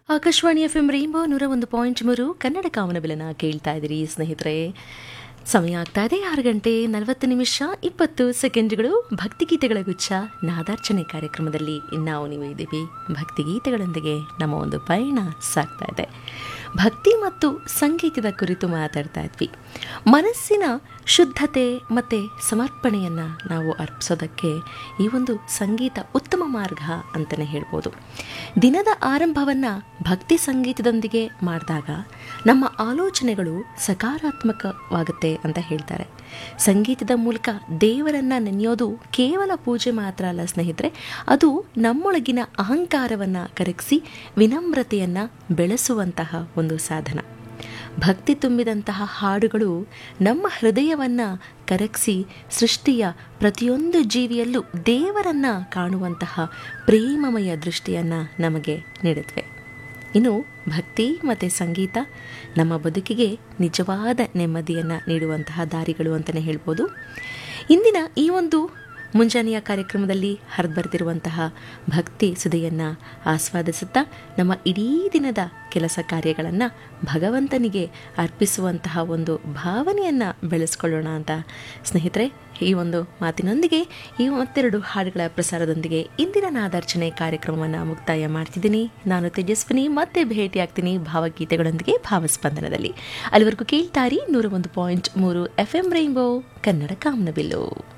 Akashvani F M rainbow ನೂರ ಒಂದು point ಮೂರು ಕನ್ನಡ ಕಾಮನಬಿಲನ ಕೇಳ್ತಾ ಇದ್ದೀರಿ ಸ್ನೇಹಿತರೆ ಸಮಯ ಆಗ್ತಾ ಇದೆ ಆರು ಗಂಟೆ ನಲವತ್ತು ನಿಮಿಷ ಇಪ್ಪತ್ತು ಸೆಕೆಂಡ್ಗಳು ಭಕ್ತಿಗೀತೆಗಳ ಗುಚ್ಛ ನಾದಾರ್ಚನೆ ಕಾರ್ಯಕ್ರಮದಲ್ಲಿ ನಾವು ನೀವು ಇದ್ದೀವಿ ಭಕ್ತಿಗೀತೆಗಳೊಂದಿಗೆ ನಮ್ಮ ಒಂದು ಪಯಣ ಸಾಗ್ತಾ ಇದೆ ಭಕ್ತಿ ಮತ್ತು ಸಂಗೀತದ ಕುರಿತು ಮಾತಾಡ್ತಾ ಇದ್ವಿ ಮನಸ್ಸಿನ ಶುದ್ಧತೆ ಮತ್ತು ಸಮರ್ಪಣೆಯನ್ನು ನಾವು ಅರ್ಪಿಸೋದಕ್ಕೆ ಈ ಒಂದು ಸಂಗೀತ ಉತ್ತಮ ಮಾರ್ಗ ಅಂತಲೇ ಹೇಳ್ಬೋದು ದಿನದ ಆರಂಭವನ್ನು ಭಕ್ತಿ ಸಂಗೀತದೊಂದಿಗೆ ಮಾಡಿದಾಗ ನಮ್ಮ ಆಲೋಚನೆಗಳು ಸಕಾರಾತ್ಮಕವಾಗುತ್ತೆ ಅಂತ ಹೇಳ್ತಾರೆ ಸಂಗೀತದ ಮೂಲಕ ದೇವರನ್ನು ನೆನೆಯೋದು ಕೇವಲ ಪೂಜೆ ಮಾತ್ರ ಅಲ್ಲ ಸ್ನೇಹಿತರೆ ಅದು ನಮ್ಮೊಳಗಿನ ಅಹಂಕಾರವನ್ನು ಕರಗಿಸಿ ವಿನಮ್ರತೆಯನ್ನು ಬೆಳೆಸುವಂತಹ ಒಂದು ಸಾಧನ ಭಕ್ತಿ ತುಂಬಿದಂತಹ ಹಾಡುಗಳು ನಮ್ಮ ಹೃದಯವನ್ನು ಕರಗಿಸಿ ಸೃಷ್ಟಿಯ ಪ್ರತಿಯೊಂದು ಜೀವಿಯಲ್ಲೂ ದೇವರನ್ನು ಕಾಣುವಂತಹ ಪ್ರೇಮಮಯ ದೃಷ್ಟಿಯನ್ನು ನಮಗೆ ನೀಡುತ್ತವೆ ಇನ್ನು ಭಕ್ತಿ ಮತ್ತು ಸಂಗೀತ ನಮ್ಮ ಬದುಕಿಗೆ ನಿಜವಾದ ನೆಮ್ಮದಿಯನ್ನು ನೀಡುವಂತಹ ದಾರಿಗಳು ಅಂತಲೇ ಹೇಳ್ಬೋದು ಇಂದಿನ ಈ ಒಂದು ಮುಂಜಾನೆಯ ಕಾರ್ಯಕ್ರಮದಲ್ಲಿ ಹರಿದು ಬರೆದಿರುವಂತಹ ಭಕ್ತಿ ಸುದೆಯನ್ನು ಆಸ್ವಾದಿಸುತ್ತಾ ನಮ್ಮ ಇಡೀ ದಿನದ ಕೆಲಸ ಕಾರ್ಯಗಳನ್ನು ಭಗವಂತನಿಗೆ ಅರ್ಪಿಸುವಂತಹ ಒಂದು ಭಾವನೆಯನ್ನು ಬೆಳೆಸ್ಕೊಳ್ಳೋಣ ಅಂತ ಸ್ನೇಹಿತರೆ ಈ ಒಂದು ಮಾತಿನೊಂದಿಗೆ ಈ ಮತ್ತೆರಡು ಹಾಡುಗಳ ಪ್ರಸಾರದೊಂದಿಗೆ ಇಂದಿನ ನಾದಾರ್ಚನೆ ಕಾರ್ಯಕ್ರಮವನ್ನು ಮುಕ್ತಾಯ ಮಾಡ್ತಿದ್ದೀನಿ ನಾನು ತೇಜಸ್ವಿನಿ ಮತ್ತೆ ಭೇಟಿಯಾಗ್ತೀನಿ ಭಾವಗೀತೆಗಳೊಂದಿಗೆ ಭಾವಸ್ಪಂದನದಲ್ಲಿ ಅಲ್ಲಿವರೆಗೂ ಕೇಳ್ತಾರಿ ನೂರ ಒಂದು ಪಾಯಿಂಟ್ ಮೂರು ಎಫ್ ಎಂ ರೈನ್ಬೋ ಕನ್ನಡ ಕಾಮನಬಿಲ್ಲು